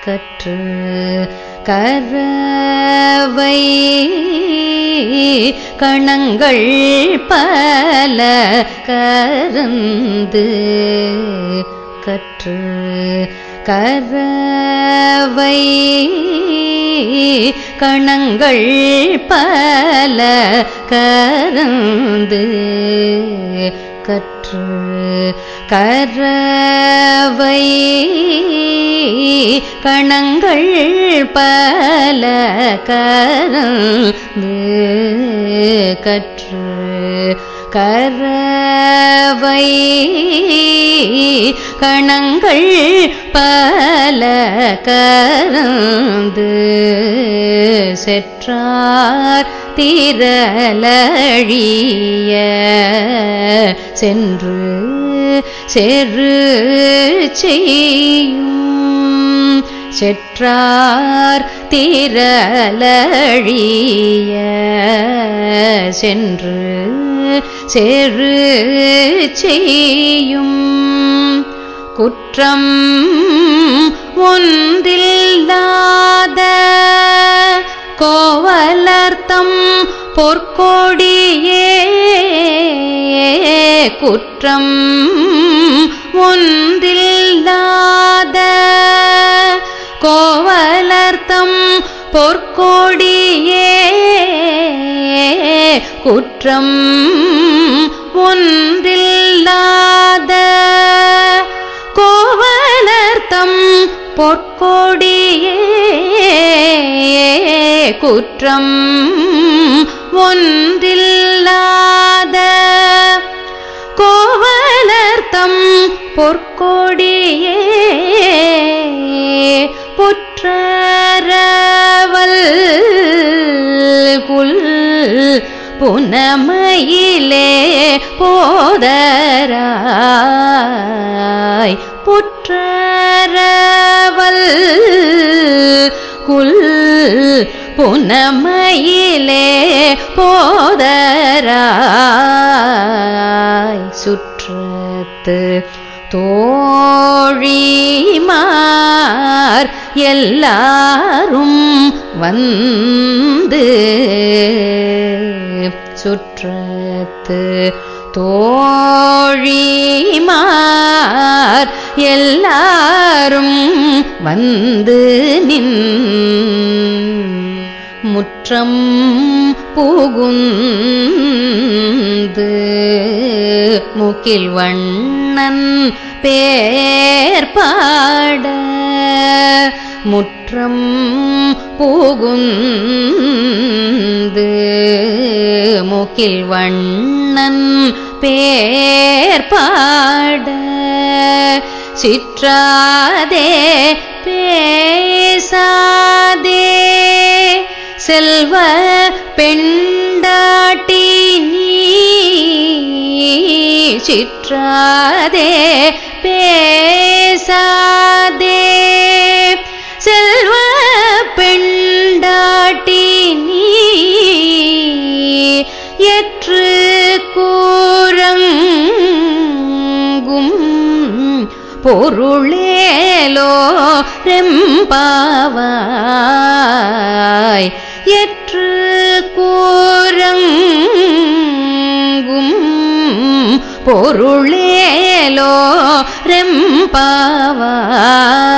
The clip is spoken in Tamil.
கற்று கரவை கணங்கள் பல கருந்து கற்று கரவை கணங்கள் பல கருந்து கற்று கரவை கணங்கள் பல கருந்து கற்று கரவை கணங்கள் பல கருந்து செற்றார் திரளழிய சென்று செரு செய்யும் செற்றார் திரளழிய சென்று செரு செய்யும் குற்றம் ஒன்றில்லாத கோவலர்த்தம் பொற்கோடியே குற்றம் ஒன்றில்லாத கோவலர்த்தம் பொற்கோடியே குற்றம் ஒன்றில்லாத கோவலர்த்தம் பொற்கோடியே குற்றம் ஒன்றில்லாத கோவலர்த்தம் பொற்கோடியே புற்றரவல் குல் புனமையிலே போதராய் புற்றரவல் குல் புனமையிலே போதராய் சுற்றத்து தோழிமார் எல்லாரும் வந்து சுற்றத்து தோழிமார் எல்லாரும் வந்து நின் முற்றம் புகுந்து முகில் வண்ணன் பேர் பாட முற்றம் புகுந்து முகில் வண்ணன் பேர் பாட சிற்றாதே பேசாதே செல்வ பெண்டாட்டி நீ சிற்றாதே பேசாதே செல்வ பெண்டாட்டி நீ எற்று கூறங்கும் பொருளேலோ ரெம்பாவாய் எற்று கூறங்கும் பொருளேலோ ரெம்பாவாய்